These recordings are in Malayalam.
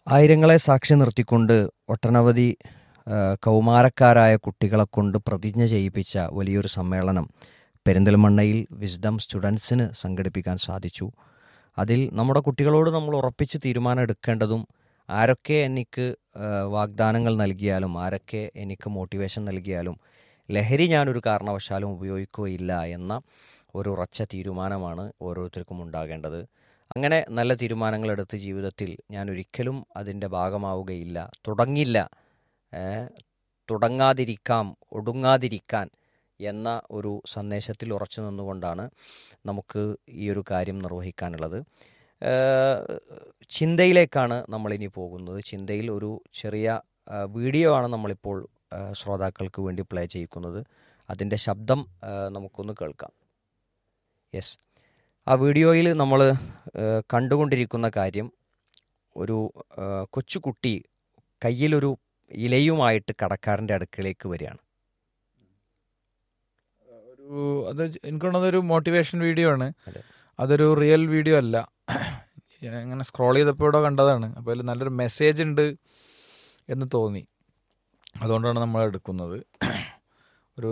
ആയിരങ്ങളെ സാക്ഷി നിർത്തിക്കൊണ്ട് ഒട്ടനവധി ആ, കൗമാരക്കാരായ കുട്ടികളെ കൊണ്ട് പ്രതിജ്ഞ ചെയ്യിപ്പിച്ച വലിയൊരു സമ്മേളനം പെരിന്തൽമണ്ണയിൽ വിസ്ഡം സ്റ്റുഡൻസിന് സംഘടിപ്പിക്കാൻ സാധിച്ചു അതിൽ നമ്മുടെ കുട്ടികളോട് നമ്മൾ ഉറപ്പിച്ച് തീരുമാനം എടുക്കേണ്ടതും ആരൊക്കെ എനിക്ക് ആ, വാഗ്ദാനങ്ങൾ നൽകിയാലും ആരൊക്കെ എനിക്ക് മോട്ടിവേഷൻ നൽകിയാലും ലഹരി ഞാനൊരു കാരണവശാലും ഉപയോഗിക്കുകയില്ല എന്ന ഒരു ഉറച്ച തീരുമാനമാണ് ഓരോരുത്തർക്കും ഉണ്ടാകേണ്ടത് അങ്ങനെ നല്ല തീരുമാനങ്ങൾ എടുത്ത് ജീവിതത്തിൽ ഞാൻ ഒരിക്കലും അതിൻ്റെ ഭാഗമാവുകയില്ല തുടങ്ങില്ല ഏ, തുടങ്ങാതിരിക്കാം ഒടുങ്ങാതിരിക്കാൻ എന്ന ഒരു സന്ദേശത്തിൽ ഉറച്ചു നിന്നുകൊണ്ടാണ് നമുക്ക് ഈ ഒരു കാര്യം നിർവഹിക്കാനുള്ളത് ഏ, ചിന്തയിലേക്കാണ് നമ്മളിനി പോകുന്നത് ചിന്തയിൽ ഒരു ചെറിയ ആ, വീഡിയോ ആണ് നമ്മളിപ്പോൾ ആ, ശ്രോതാക്കൾക്ക് വേണ്ടി പ്ലേ ചെയ്യിക്കുന്നത് അതിൻ്റെ ശബ്ദം ആ, നമുക്കൊന്ന് കേൾക്കാം യെസ് ആ വീഡിയോയിൽ നമ്മൾ കണ്ടുകൊണ്ടിരിക്കുന്ന കാര്യം ഒരു ആ, കൊച്ചുകുട്ടി കയ്യിലൊരു ഇലയുമായിട്ട് കടക്കാരൻ്റെ അടുക്കളയിലേക്ക് വരികയാണ് ഒരു അത് എനിക്കുള്ളത് മോട്ടിവേഷൻ വീഡിയോ ആണ് അതെ. അതൊരു റിയൽ വീഡിയോ അല്ല ഞാൻ ഇങ്ങനെ സ്ക്രോൾ ചെയ്തപ്പോൾ ഇവിടെ കണ്ടതാണ് അപ്പോൾ അതിൽ നല്ലൊരു മെസ്സേജ് ഉണ്ട് എന്ന് തോന്നി അതുകൊണ്ടാണ് നമ്മൾ എടുക്കുന്നത് ഒരു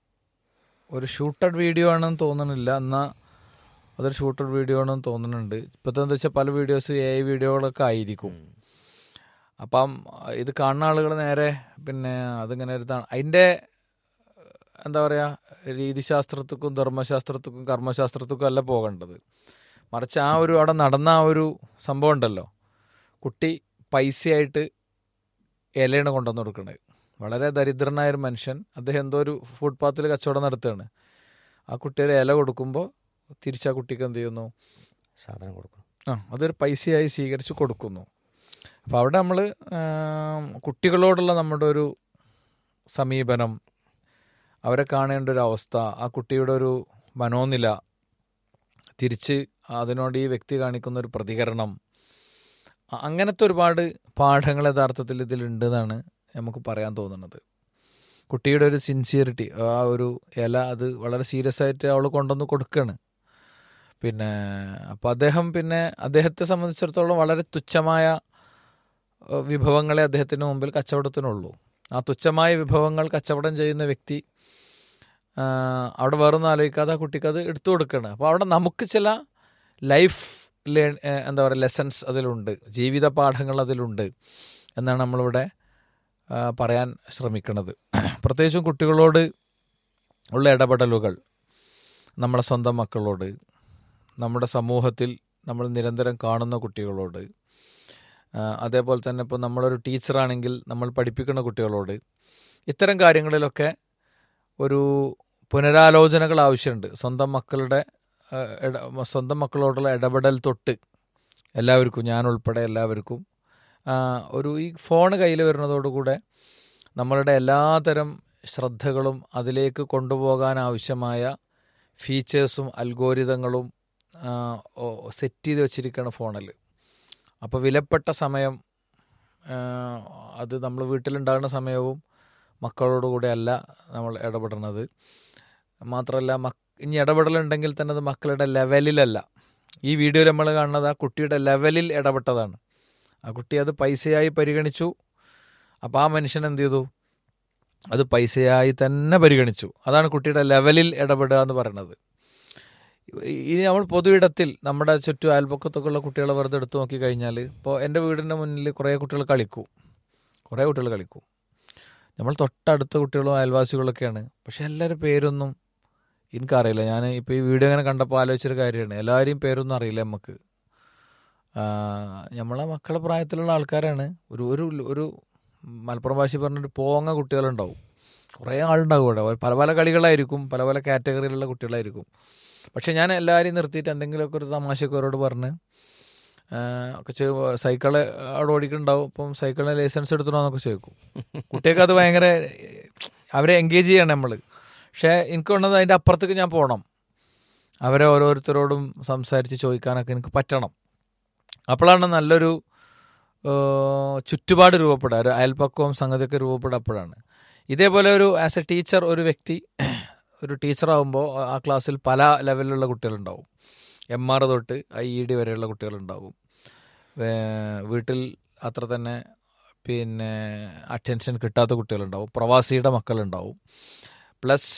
ഒരു ഷൂട്ടഡ് വീഡിയോ ആണെന്ന് തോന്നുന്നില്ല എന്നാൽ അതൊരു ഷൂട്ടഡ് വീഡിയോ ആണെന്ന് തോന്നുന്നുണ്ട് ഇപ്പോഴത്തെ എന്താ വെച്ചാൽ പല വീഡിയോസ് എ ഐ വീഡിയോകളൊക്കെ ആയിരിക്കും അപ്പം ഇത് കാണുന്ന ആളുകൾ നേരെ പിന്നെ അതിങ്ങനെ ഒരു ഇതാണ് അതിൻ്റെ എന്താ പറയുക രീതിശാസ്ത്രത്തിക്കും ധർമ്മശാസ്ത്രത്തിക്കും കർമ്മശാസ്ത്രത്തിക്കും അല്ല പോകേണ്ടത് മറിച്ച് ആ ഒരു അവിടെ നടന്ന ആ ഒരു സംഭവം ഉണ്ടല്ലോ കുട്ടി പൈസയായിട്ട് ഇലയാണ് കൊണ്ടുവന്ന് കൊടുക്കുന്നത് വളരെ ദരിദ്രനായ ഒരു മനുഷ്യൻ അദ്ദേഹം എന്തോ ഒരു ഫുട്പാത്തിൽ കച്ചവടം നടത്തുകയാണ് ആ കുട്ടി ഒരു ഇല കൊടുക്കുമ്പോൾ തിരിച്ച് ആ കുട്ടിക്ക് എന്ത് ചെയ്യുന്നു സാധനം കൊടുക്കണം ആ അതൊരു പൈസയായി സ്വീകരിച്ച് കൊടുക്കുന്നു അപ്പോൾ അവിടെ നമ്മൾ കുട്ടികളോടുള്ള നമ്മുടെ ഒരു സമീപനം അവരെ കാണേണ്ട ഒരു അവസ്ഥ ആ കുട്ടിയുടെ ഒരു മനോനില തിരിച്ച് അതിനോട് ഈ വ്യക്തി കാണിക്കുന്ന ഒരു പ്രതികരണം അ- അങ്ങനത്തെ ഒരുപാട് പാഠങ്ങൾ യഥാർത്ഥത്തിൽ ഇതിലുണ്ട് എന്നാണ് നമുക്ക് പറയാൻ തോന്നുന്നത് കുട്ടിയുടെ ഒരു സിൻസിയറിറ്റി ആ ഒരു ഇല അത് വളരെ സീരിയസ് ആയിട്ട് അവൾ കൊണ്ടുവന്ന് കൊടുക്കുകയാണ് പിന്നെ അപ്പോൾ അദ്ദേഹം പിന്നെ അദ്ദേഹത്തെ സംബന്ധിച്ചിടത്തോളം വളരെ തുച്ഛമായ ഏഹ്, വിഭവങ്ങളെ അദ്ദേഹത്തിന് മുമ്പിൽ കച്ചവടത്തിനുള്ളൂ ആ തുച്ഛമായ വിഭവങ്ങൾ കച്ചവടം ചെയ്യുന്ന വ്യക്തി ആ, അവിടെ വേറൊന്നും ആലോചിക്കാതെ ആ കുട്ടിക്ക് അത് എടുത്തു കൊടുക്കുകയാണ് അപ്പോൾ അവിടെ നമുക്ക് ചില ലൈഫ് ലേൺ ഏഹ്, എന്താ പറയുക ലെസൺസ് അതിലുണ്ട് ജീവിത പാഠങ്ങൾ അതിലുണ്ട് എന്നാണ് നമ്മളിവിടെ ആ, പറയാൻ ശ്രമിക്കുന്നത് പ്രത്യേകിച്ചും കുട്ടികളോട് ഉള്ള ഇടപെടലുകൾ നമ്മളെ സ്വന്തം മക്കളോട് നമ്മുടെ സമൂഹത്തിൽ നമ്മൾ നിരന്തരം കാണുന്ന കുട്ടികളോട് ആ, അതേപോലെ തന്നെ ഇപ്പോൾ നമ്മളൊരു ടീച്ചറാണെങ്കിൽ നമ്മൾ പഠിപ്പിക്കുന്ന കുട്ടികളോട് ഇത്തരം കാര്യങ്ങളിലൊക്കെ ഒരു പുനരാലോചനകൾ ആവശ്യമുണ്ട് സ്വന്തം മക്കളുടെ ആ, ഇട- സ്വന്തം മക്കളോടുള്ള ഇടപെടൽ തൊട്ട് എല്ലാവർക്കും ഞാൻ ഉൾപ്പെടെ എല്ലാവർക്കും ആ, ഒരു ഈ ഫോൺ കയ്യിൽ വരുന്നതോടുകൂടെ നമ്മളുടെ എല്ലാതരം ശ്രദ്ധകളും അതിലേക്ക് കൊണ്ടുപോകാൻ ആവശ്യമായ ഫീച്ചേഴ്സും അൽഗോരിതങ്ങളും സെറ്റ് ചെയ്ത് വെച്ചിരിക്കുകയാണ് ഫോണിൽ അപ്പോൾ വിലപ്പെട്ട സമയം ആ, അത് നമ്മൾ വീട്ടിലുണ്ടാകുന്ന സമയവും മക്കളോടുകൂടെ അല്ല നമ്മൾ ഇടപെടുന്നത് മാത്രമല്ല മക് ഇനി ഇടപെടലുണ്ടെങ്കിൽ തന്നെ അത് മക്കളുടെ ലെവലിലല്ല ഈ വീഡിയോയിൽ നമ്മൾ കാണുന്നത് ആ കുട്ടിയുടെ ലെവലിൽ ഇടപെട്ടതാണ് ആ കുട്ടി അത് പൈസയായി പരിഗണിച്ചു അപ്പോൾ ആ മനുഷ്യൻ എന്ത് ചെയ്തു അത് പൈസയായി തന്നെ പരിഗണിച്ചു അതാണ് കുട്ടിയുടെ ലെവലിൽ ഇടപെടുക എന്ന് പറയുന്നത് ഇനി നമ്മൾ പൊതുയിടത്തിൽ നമ്മുടെ ചുറ്റും അയൽപക്കത്തൊക്കെ ഉള്ള കുട്ടികളെ വെറുതെ എടുത്തു നോക്കി കഴിഞ്ഞാൽ ഇപ്പോൾ എൻ്റെ വീടിൻ്റെ മുന്നിൽ കുറേ കുട്ടികൾ കളിക്കും കുറേ കുട്ടികൾ കളിക്കും നമ്മൾ തൊട്ടടുത്ത കുട്ടികളും അയൽവാസികളൊക്കെയാണ് പക്ഷെ എല്ലാവരും പേരൊന്നും എനിക്കറിയില്ല ഞാൻ ഇപ്പോൾ ഈ വീഡിയോ ഇങ്ങനെ കണ്ടപ്പോൾ ആലോചിച്ചൊരു കാര്യമാണ് എല്ലാവരെയും പേരൊന്നും അറിയില്ല നമുക്ക് ആ, നമ്മളെ മക്കളെ പ്രായത്തിലുള്ള ആൾക്കാരാണ് ഒരു ഒരു ഒരു മലപ്പുറം ഭാഷ പറഞ്ഞൊരു പോങ്ങ കുട്ടികളുണ്ടാവും കുറേ ആളുണ്ടാവും ഇവിടെ പല പല കളികളായിരിക്കും പല പല കാറ്റഗറിയിലുള്ള കുട്ടികളായിരിക്കും പക്ഷെ ഞാൻ എല്ലാവരെയും നിർത്തിയിട്ട് എന്തെങ്കിലുമൊക്കെ ഒരു തമാശയൊക്കെ അവരോട് പറഞ്ഞ് ആ, ഒക്കെ ചെയ്യും സൈക്കിള് അവിടെ ഓടിക്കുന്നുണ്ടാവും അപ്പം സൈക്കിളിന് ലൈസൻസ് എടുത്തിടണമെന്നൊക്കെ ചോദിക്കും കുട്ടികൾക്ക് അത് ഭയങ്കര അവരെ എൻഗേജ് ചെയ്യണം നമ്മൾ പക്ഷേ എനിക്ക് വേണ്ടത് അതിൻ്റെ അപ്പുറത്തേക്ക് ഞാൻ പോകണം അവരെ ഓരോരുത്തരോടും സംസാരിച്ച് ചോദിക്കാനൊക്കെ എനിക്ക് പറ്റണം അപ്പോഴാണ് നല്ലൊരു ഏഹ്, ചുറ്റുപാട് രൂപപ്പെടുക ഒരു അയൽപ്പക്കവും സംഗതിയൊക്കെ രൂപപ്പെടുക അപ്പോഴാണ് ഇതേപോലെ ഒരു ആസ് എ ടീച്ചർ ഒരു വ്യക്തി ഒരു ടീച്ചറാകുമ്പോൾ ആ ക്ലാസ്സിൽ പല ലെവലിലുള്ള കുട്ടികളുണ്ടാവും എം ആർ തൊട്ട് ഐ ഇ ഡി വരെയുള്ള കുട്ടികളുണ്ടാവും ഏഹ്, വീട്ടിൽ അത്ര തന്നെ പിന്നെ അറ്റൻഷൻ കിട്ടാത്ത കുട്ടികളുണ്ടാവും പ്രവാസിയുടെ മക്കളുണ്ടാവും പ്ലസ്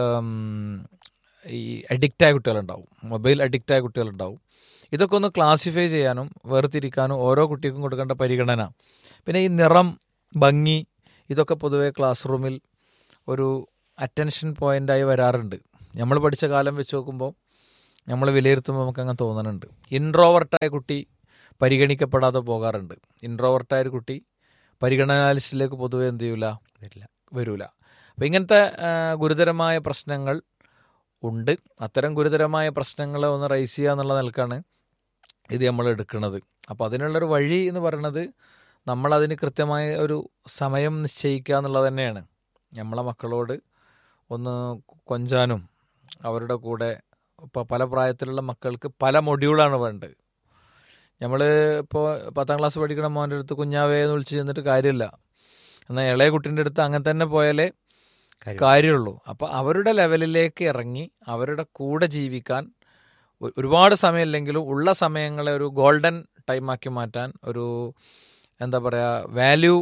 ഈ അഡിക്റ്റായ കുട്ടികളുണ്ടാവും മൊബൈൽ അഡിക്റ്റായ കുട്ടികളുണ്ടാവും ഇതൊക്കെ ഒന്ന് ക്ലാസിഫൈ ചെയ്യാനും വേർതിരിക്കാനും ഓരോ കുട്ടിക്കും കൊടുക്കേണ്ട പരിഗണന പിന്നെ ഈ നിറം ഭംഗി ഇതൊക്കെ പൊതുവേ ക്ലാസ് റൂമിൽ ഒരു അറ്റൻഷൻ പോയിൻ്റായി വരാറുണ്ട് നമ്മൾ പഠിച്ച കാലം വെച്ച് നോക്കുമ്പോൾ നമ്മൾ വിലയിരുത്തുമ്പോൾ നമുക്ക് അങ്ങനെ തോന്നുന്നുണ്ട് ഇൻട്രോവർട്ടായ കുട്ടി പരിഗണിക്കപ്പെടാതെ പോകാറുണ്ട് ഇൻട്രോവർട്ടായ ഒരു കുട്ടി പരിഗണനാ ലിസ്റ്റിലേക്ക് പൊതുവെ എന്ത് ചെയ്യൂല വരില്ല വരൂല അപ്പം ഇങ്ങനത്തെ ആ, ഗുരുതരമായ പ്രശ്നങ്ങൾ ഉണ്ട് അത്തരം ഗുരുതരമായ പ്രശ്നങ്ങളെ ഒന്ന് റൈസ് ചെയ്യുക എന്നുള്ള നിലക്കാണ് ഇത് നമ്മൾ എടുക്കുന്നത് അപ്പോൾ അതിനുള്ളൊരു വഴി എന്ന് പറയുന്നത് നമ്മളതിന് കൃത്യമായ ഒരു സമയം നിശ്ചയിക്കുക എന്നുള്ളത് തന്നെയാണ് നമ്മളെ മക്കളോട് ഒന്ന് കൊഞ്ചാനും അവരുടെ കൂടെ ഇപ്പോൾ പല പ്രായത്തിലുള്ള മക്കൾക്ക് പല മൊഡ്യൂളാണ് വേണ്ടത് നമ്മൾ ഇപ്പോൾ പത്താം ക്ലാസ് പഠിക്കണ മോൻ്റെ അടുത്ത് കുഞ്ഞാവേ എന്ന് വിളിച്ച് ചെന്നിട്ട് കാര്യമില്ല എന്നാൽ ഇളയ കുട്ടീൻ്റെ അടുത്ത് അങ്ങനെ തന്നെ പോയാലേ കാര്യം. കാര്യമുള്ളൂ അപ്പോൾ അവരുടെ ലെവലിലേക്ക് ഇറങ്ങി അവരുടെ കൂടെ ജീവിക്കാൻ ഒ- ഒരുപാട് സമയമില്ലെങ്കിലും ഉള്ള സമയങ്ങളെ ഒരു ഗോൾഡൻ ടൈമാക്കി മാറ്റാൻ ഒരു എന്താ പറയുക വാല്യൂ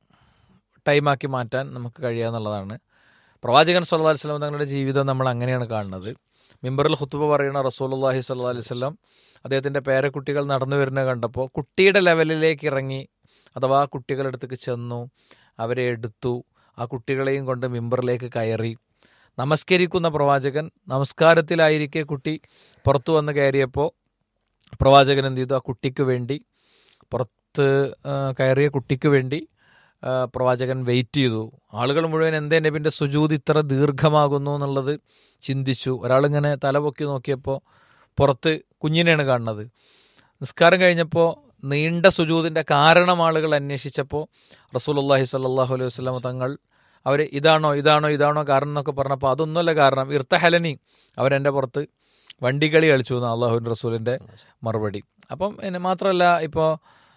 ടൈമാക്കി മാറ്റാൻ നമുക്ക് കഴിയുക എന്നുള്ളതാണ് പ്രവാചകൻ സല്ലല്ലാഹു അലൈഹി വസല്ലം തങ്ങളുടെ ജീവിതം നമ്മൾ അങ്ങനെയാണ് കാണുന്നത് മിമ്പറിൽ ഹുത്തുബ പറയുന്ന റസൂലുള്ളാഹി സ്വല്ലല്ലാഹു അലൈഹി വസല്ലം അദ്ദേഹത്തിൻ്റെ പേരക്കുട്ടികൾ നടന്നു വരുന്നത് കണ്ടപ്പോൾ കുട്ടിയുടെ ലെവലിലേക്ക് ഇറങ്ങി അഥവാ കുട്ടികളുടെ അടുത്തേക്ക് ചെന്നു അവരെ എടുത്തു ആ കുട്ടികളെയും കൊണ്ട് മിമ്പറിലേക്ക് കയറി നമസ്കരിക്കുന്ന പ്രവാചകൻ നമസ്കാരത്തിലായിരിക്കെ കുട്ടി പുറത്തു വന്ന് കയറിയപ്പോൾ പ്രവാചകൻ എന്ത് ചെയ്തു ആ കുട്ടിക്ക് വേണ്ടി പുറത്ത് ആ, കയറിയ കുട്ടിക്ക് വേണ്ടി ആ, പ്രവാചകൻ വെയിറ്റ് ചെയ്തു ആളുകൾ മുഴുവൻ എന്തേ നബിൻ്റെ സുജൂത് ഇത്ര ദീർഘമാകുന്നു എന്നുള്ളത് ചിന്തിച്ചു ഒരാളിങ്ങനെ തലപൊക്കി നോക്കിയപ്പോൾ പുറത്ത് കുഞ്ഞിനെയാണ് കാണുന്നത് നിസ്കാരം കഴിഞ്ഞപ്പോൾ നീണ്ട സുജൂതിൻ്റെ കാരണം ആളുകൾ അന്വേഷിച്ചപ്പോൾ റസൂലുള്ളാഹി സ്വല്ലല്ലാഹു അലൈഹി വസല്ലം തങ്ങൾ അവർ ഇതാണോ ഇതാണോ ഇതാണോ കാരണം എന്നൊക്കെ പറഞ്ഞപ്പോൾ അതൊന്നുമല്ല കാരണം ഇർത്തഹലനി അവരെൻ്റെ പുറത്ത് വണ്ടികളി കളിച്ചു എന്ന് അള്ളാഹുവിൻ റസൂലിൻ്റെ മറുപടി അപ്പം എന്നെ മാത്രമല്ല ഇപ്പോൾ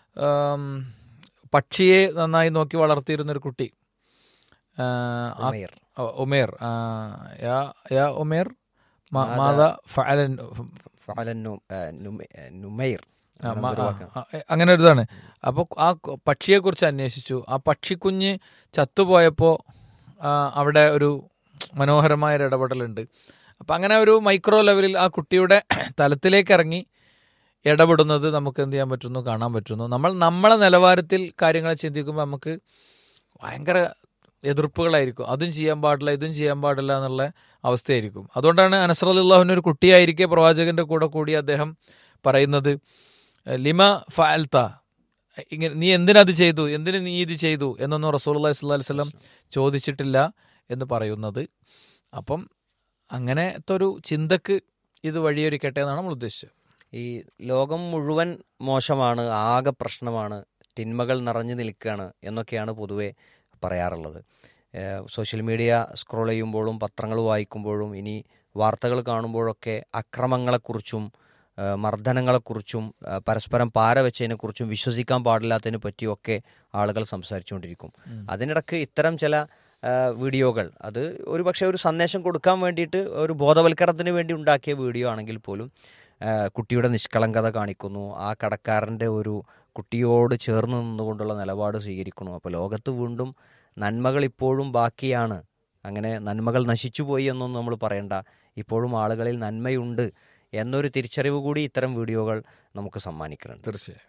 പക്ഷിയെ നന്നായി നോക്കി വളർത്തിയിരുന്ന ഒരു കുട്ടി ആ, ആ- ഉമൈർ. ഓ, ഉമേർ ആ, യാ യാ ഉമേർ മാ- മാതാ ഫഅലൻ ഫഅലൻ നു- ആ, നുമ- ആ, നുമൈർ ആ, അങ്ങനെ മ- എന്തൊരു ആ, വാക്കാണ്. ആ, അങ്ങനെ ഒരു ഇതാണ് അപ്പോൾ ആ ക- പക്ഷിയെക്കുറിച്ച് അന്വേഷിച്ചു ആ പക്ഷിക്കുഞ്ഞ് ചത്തുപോയപ്പോൾ ആ, അവിടെ ഒരു മനോഹരമായ ഒരു ഇടപെടലുണ്ട് അപ്പം അങ്ങനെ ഒരു മൈക്രോ ലെവലിൽ ആ കുട്ടിയുടെ തലത്തിലേക്ക് ഇറങ്ങി ഇടപെടുന്നത് നമുക്ക് എന്ത് ചെയ്യാൻ പറ്റുന്നു കാണാൻ പറ്റുന്നു നമ്മൾ നമ്മളെ നിലവാരത്തിൽ കാര്യങ്ങൾ ചിന്തിക്കുമ്പോൾ നമുക്ക് ഭയങ്കര എതിർപ്പുകളായിരിക്കും അതും ചെയ്യാൻ പാടില്ല ഇതും ചെയ്യാൻ പാടില്ല എന്നുള്ള അവസ്ഥയായിരിക്കും അതുകൊണ്ടാണ് അനസ്രല്ലാഹുവിന് ഒരു കുട്ടിയായിരിക്കെ പ്രവാചകന്റെ കൂടെ കൂടി അദ്ദേഹം പറയുന്നത് ലിമ ഫാൽത്ത ഇങ്ങനെ നീ എന്തിനത് ചെയ്തു എന്തിന് നീ ഇത് ചെയ്തു എന്നൊന്നും റസൂൽ അലൈഹി സ്വല്ലി വല്ലം ചോദിച്ചിട്ടില്ല എന്ന് പറയുന്നത് അപ്പം അങ്ങനത്തെ ഒരു ചിന്തക്ക് ഇത് വഴിയൊരുക്കട്ടെ എന്നാണ് നമ്മൾ ഉദ്ദേശിച്ചത് ഈ ലോകം മുഴുവൻ മോശമാണ് ആകെ പ്രശ്നമാണ് തിന്മകൾ നിറഞ്ഞു നിൽക്കുകയാണ് എന്നൊക്കെയാണ് പൊതുവെ പറയാറുള്ളത് ഏഹ് സോഷ്യൽ മീഡിയ സ്ക്രോൾ ചെയ്യുമ്പോഴും പത്രങ്ങൾ വായിക്കുമ്പോഴും ഇനി വാർത്തകൾ കാണുമ്പോഴൊക്കെ അക്രമങ്ങളെക്കുറിച്ചും ഏഹ് മർദ്ദനങ്ങളെക്കുറിച്ചും ഏഹ് പരസ്പരം പാര വെച്ചതിനെക്കുറിച്ചും വിശ്വസിക്കാൻ പാടില്ലാത്തതിനെ പറ്റിയൊക്കെ ആളുകൾ സംസാരിച്ചുകൊണ്ടിരിക്കും അതിനിടക്ക് ഇത്തരം ചില ഏഹ് വീഡിയോകൾ അത് ഒരു പക്ഷേ ഒരു സന്ദേശം കൊടുക്കാൻ വേണ്ടിയിട്ട് ഒരു ബോധവൽക്കരണത്തിന് വേണ്ടി ഉണ്ടാക്കിയ വീഡിയോ ആണെങ്കിൽ പോലും ഏഹ് കുട്ടിയുടെ നിഷ്കളങ്കത കാണിക്കുന്നു ആ കടക്കാരൻ്റെ ഒരു കുട്ടിയോട് ചേർന്ന് നിന്നുകൊണ്ടുള്ള നിലപാട് സ്വീകരിക്കുന്നു അപ്പോൾ ലോകത്ത് വീണ്ടും നന്മകൾ ഇപ്പോഴും ബാക്കിയാണ് അങ്ങനെ നന്മകൾ നശിച്ചുപോയി എന്നൊന്നും നമ്മൾ പറയണ്ട ഇപ്പോഴും ആളുകളിൽ നന്മയുണ്ട് എന്നൊരു തിരിച്ചറിവ് കൂടി ഇത്തരം വീഡിയോകൾ നമുക്ക് സമ്മാനിക്കുന്നുണ്ട് തീർച്ചയായും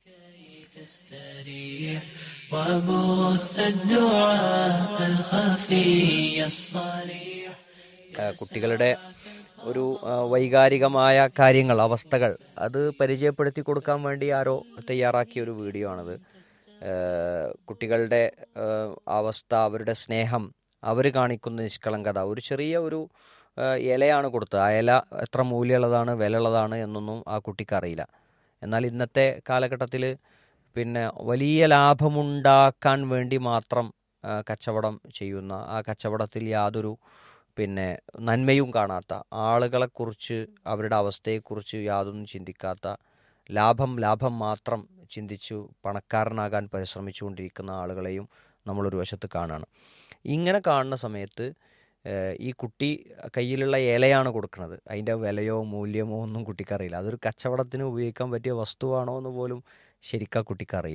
تستريح وبث الدعاء الخفي الصريح ആ, കുട്ടികളുടെ ഒരു ആ, വൈകാരികമായ കാര്യങ്ങൾ അവസ്ഥകൾ അത് പരിചയപ്പെടുത്തി കൊടുക്കാൻ വേണ്ടി ആരോ തയ്യാറാക്കിയ ഒരു വീഡിയോ ആണത് ആ, കുട്ടികളുടെ ആ, അവസ്ഥ അവരുടെ സ്നേഹം അവർ കാണിക്കുന്ന നിഷ്കളങ്കത ഒരു ചെറിയ ഒരു ആ, ഇലയാണ് കൊടുത്തത് ആ ഇല എത്ര മൂല്യമുള്ളതാണ് വിലയുള്ളതാണ് എന്നൊന്നും ആ കുട്ടിക്ക് അറിയില്ല എന്നാൽ ഇന്നത്തെ കാലഘട്ടത്തിൽ പിന്നെ വലിയ ലാഭമുണ്ടാക്കാൻ വേണ്ടി മാത്രം ആ, കച്ചവടം ചെയ്യുന്ന ആ കച്ചവടത്തിൽ യാതൊരു പിന്നെ നന്മയും കാണാത്ത ആളുകളെക്കുറിച്ച് അവരുടെ അവസ്ഥയെക്കുറിച്ച് യാതൊന്നും ചിന്തിക്കാത്ത ലാഭം ലാഭം മാത്രം ചിന്തിച്ചു പണക്കാരനാകാൻ പരിശ്രമിച്ചുകൊണ്ടിരിക്കുന്ന ആളുകളെയും നമ്മളൊരു വശത്ത് കാണുകയാണ് ഇങ്ങനെ കാണുന്ന സമയത്ത് ഏഹ്, ഈ കുട്ടി കയ്യിലുള്ള ഇലയാണ് കൊടുക്കുന്നത് അതിൻ്റെ വിലയോ മൂല്യമോ ഒന്നും കുട്ടിക്കറിയില്ല അതൊരു കച്ചവടത്തിന് ഉപയോഗിക്കാൻ പറ്റിയ വസ്തുവാണോ എന്ന് പോലും ശരിക്കും ആ കുട്ടിക്കറിയില്ല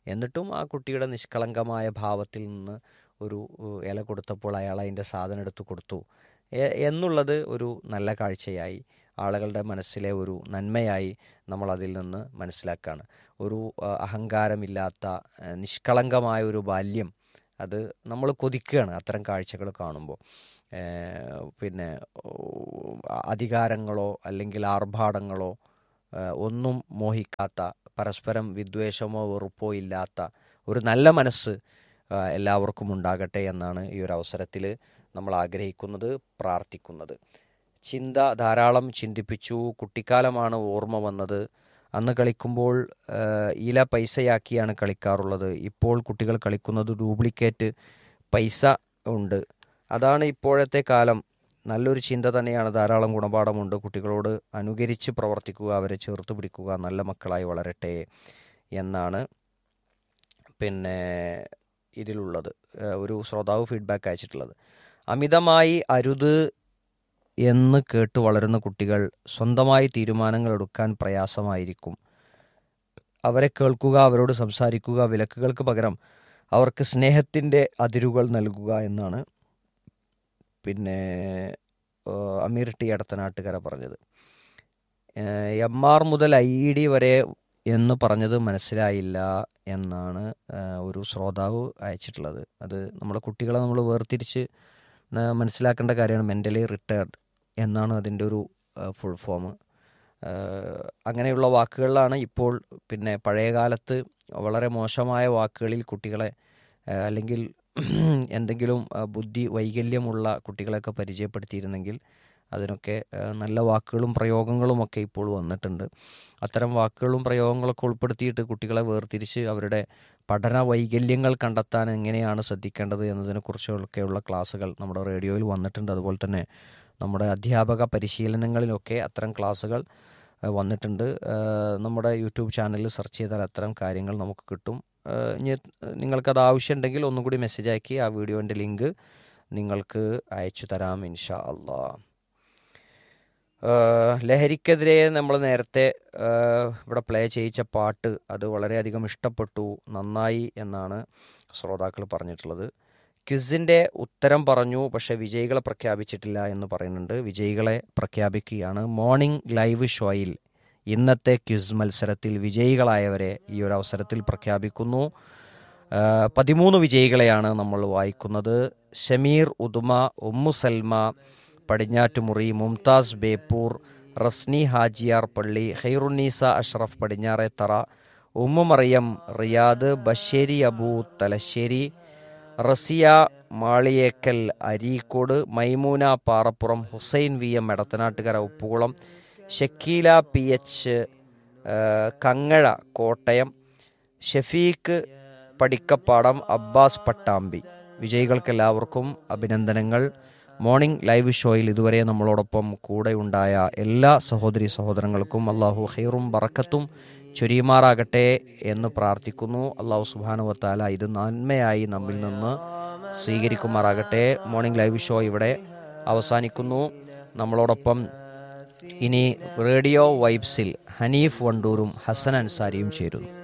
എന്നിട്ടും ആ കുട്ടിയുടെ നിഷ്കളങ്കമായ ഭാവത്തിൽ നിന്ന് ഒരു ഏഹ്, ഇല കൊടുത്തപ്പോൾ അയാൾ അതിൻ്റെ സാധനം എടുത്ത് കൊടുത്തു എ- എന്നുള്ളത് ഒരു നല്ല കാഴ്ചയായി ആളുകളുടെ മനസ്സിലെ ഒരു നന്മയായി നമ്മൾ അതിൽ നിന്ന് മനസ്സിലാക്കുകയാണ് ഒരു ആ, അഹങ്കാരമില്ലാത്ത ആ, നിഷ്കളങ്കമായ ഒരു ബാല്യം അത് നമ്മൾ കൊതിക്കുകയാണ് അത്തരം കാഴ്ചകൾ കാണുമ്പോൾ ഏഹ് പിന്നെ ഓ, അധികാരങ്ങളോ അല്ലെങ്കിൽ ആർഭാടങ്ങളോ ഏഹ് ഒന്നും മോഹിക്കാത്ത പരസ്പരം വിദ്വേഷമോ വെറുപ്പോ ഇല്ലാത്ത ഒരു നല്ല മനസ്സ് ആ, എല്ലാവർക്കും ഉണ്ടാകട്ടെ എന്നാണ് ഈ ഒരു അവസരത്തിൽ നമ്മൾ ആഗ്രഹിക്കുന്നത് പ്രാർത്ഥിക്കുന്നത് ചിന്ത ധാരാളം ചിന്തിപ്പിച്ചു കുട്ടിക്കാലമാണ് ഓർമ്മ വന്നത് അന്ന് കളിക്കുമ്പോൾ ആ, ഇല പൈസയാക്കിയാണ് കളിക്കാറുള്ളത് ഇപ്പോൾ കുട്ടികൾ കളിക്കുന്നത് ഡ്യൂപ്ലിക്കേറ്റ് പൈസ ഉണ്ട് അതാണ് ഇപ്പോഴത്തെ കാലം നല്ലൊരു ചിന്ത തന്നെയാണ് ധാരാളം ഗുണപാഠമുണ്ട് കുട്ടികളോട് അനുകരിച്ച് പ്രവർത്തിക്കുക അവരെ ചേർത്ത് പിടിക്കുക നല്ല മക്കളായി വളരട്ടെ എന്നാണ് പിന്നെ ഇതിലുള്ളത് ഏഹ് ഒരു ശ്രോതാവ് ഫീഡ്ബാക്ക് അയച്ചിട്ടുള്ളത് അമിതമായി അരുത് എന്ന് കേട്ട് വളരുന്ന കുട്ടികൾ സ്വന്തമായി തീരുമാനങ്ങൾ എടുക്കാൻ പ്രയാസമായിരിക്കും അവരെ കേൾക്കുക അവരോട് സംസാരിക്കുക വിലക്കുകൾക്ക് പകരം അവർക്ക് സ്നേഹത്തിൻ്റെ അതിരുകൾ നൽകുക എന്നാണ് പിന്നെ ഏഹ് അമീർ ടി അടുത്തനാട്ടുകര പറഞ്ഞത് ഏഹ് എം ആർ മുതൽ ഐ ഡി വരെ എന്ന് പറഞ്ഞത് മനസ്സിലായില്ല എന്നാണ് ഏഹ് ഒരു ശ്രോതാവ് അയച്ചിട്ടുള്ളത് അത് നമ്മുടെ കുട്ടികളെ നമ്മൾ വേർതിരിച്ച് ഏഹ് മനസ്സിലാക്കേണ്ട കാര്യമാണ് മെൻ്റലി റിട്ടയർഡ് എന്നാണ് അതിൻ്റെ ഒരു ഫുൾ ഫോം അങ്ങനെയുള്ള വാക്കുകളിലാണ് ഇപ്പോൾ പിന്നെ പഴയ കാലത്ത് വളരെ മോശമായ വാക്കുകളിൽ കുട്ടികളെ ഏഹ് അല്ലെങ്കിൽ എന്തെങ്കിലും ആ, ബുദ്ധി വൈകല്യമുള്ള കുട്ടികളെയൊക്കെ പരിചയപ്പെടുത്തിയിരുന്നെങ്കിൽ അതിനൊക്കെ ആ, നല്ല വാക്കുകളും പ്രയോഗങ്ങളും ഒക്കെ ഇപ്പോൾ വന്നിട്ടുണ്ട് അത്തരം വാക്കുകളും പ്രയോഗങ്ങളൊക്കെ ഉൾപ്പെടുത്തിയിട്ട് കുട്ടികളെ വേർതിരിച്ച് അവരുടെ പഠന വൈകല്യങ്ങൾ കണ്ടെത്താൻ എങ്ങനെയാണ് ശ്രദ്ധിക്കേണ്ടത് എന്നതിനെക്കുറിച്ചൊക്കെയുള്ള ക്ലാസ്സുകൾ നമ്മുടെ റേഡിയോയിൽ വന്നിട്ടുണ്ട് അതുപോലെ തന്നെ നമ്മുടെ അധ്യാപക പരിശീലനങ്ങളിലൊക്കെ അത്തരം ക്ലാസ്സുകൾ ആ, വന്നിട്ടുണ്ട് ആ, നമ്മുടെ യൂട്യൂബ് ചാനലിൽ സെർച്ച് ചെയ്താൽ അത്തരം കാര്യങ്ങൾ നമുക്ക് കിട്ടും ആ, ഇനി നിങ്ങൾക്കത് ആവശ്യമുണ്ടെങ്കിൽ ഒന്നും കൂടി മെസ്സേജ് ആക്കി ആ വീഡിയോൻ്റെ ലിങ്ക് നിങ്ങൾക്ക് അയച്ചു തരാം ഇൻഷാ അള്ളാ ആഹ് ലഹരിക്കെതിരെ നമ്മൾ നേരത്തെ ആഹ് ഇവിടെ പ്ലേ ചെയ്യിച്ച പാട്ട് അത് വളരെയധികം ഇഷ്ടപ്പെട്ടു നന്നായി എന്നാണ് ശ്രോതാക്കൾ പറഞ്ഞിട്ടുള്ളത് ക്വിസിൻ്റെ ഉത്തരം പറഞ്ഞു പക്ഷേ വിജയികളെ പ്രഖ്യാപിച്ചിട്ടില്ല എന്ന് പറയുന്നുണ്ട് വിജയികളെ പ്രഖ്യാപിക്കുകയാണ് മോർണിംഗ് ലൈവ് ഷോയിൽ ഇന്നത്തെ ക്വിസ് മത്സരത്തിൽ വിജയികളായവരെ ഈ ഒരു അവസരത്തിൽ പ്രഖ്യാപിക്കുന്നു ആഹ് പതിമൂന്ന് വിജയികളെയാണ് നമ്മൾ വായിക്കുന്നത് Shameer Uduma Ummu Salma Padinjattumuri Mumtaz Beypore Rasni Hajiyar Palli Khairunnisa Ashraf Padinjarethara Ummu Mariyam Riyadh Basheri Abu Thalassery Raziya Maliyekkal Areekode Maimoona Parappuram Hussain V M Edathanattukara Uppukulam Shakeela P H Kangazha Kottayam Shafeeq Padikkappadam Abbas Pattambi വിജയികൾക്കെല്ലാവർക്കും അഭിനന്ദനങ്ങൾ മോർണിംഗ് ലൈവ് ഷോയിൽ ഇതുവരെ നമ്മളോടൊപ്പം കൂടെയുണ്ടായ എല്ലാ സഹോദരി സഹോദരങ്ങൾക്കും അള്ളാഹു ഹൈറും ബറക്കത്തും ചൊരിയുമാറാകട്ടെ എന്ന് പ്രാർത്ഥിക്കുന്നു അള്ളാഹു സുബാനുവത്താല ഇത് നന്മയായി നമ്മിൽ നിന്ന് സ്വീകരിക്കുമാറാകട്ടെ മോർണിംഗ് ലൈവ് ഷോ ഇവിടെ അവസാനിക്കുന്നു നമ്മളോടൊപ്പം ഇനി റേഡിയോ വൈബ്സിൽ ഹനീഫ് വണ്ടൂരും ഹസൻ അൻസാരിയും ചേരുന്നു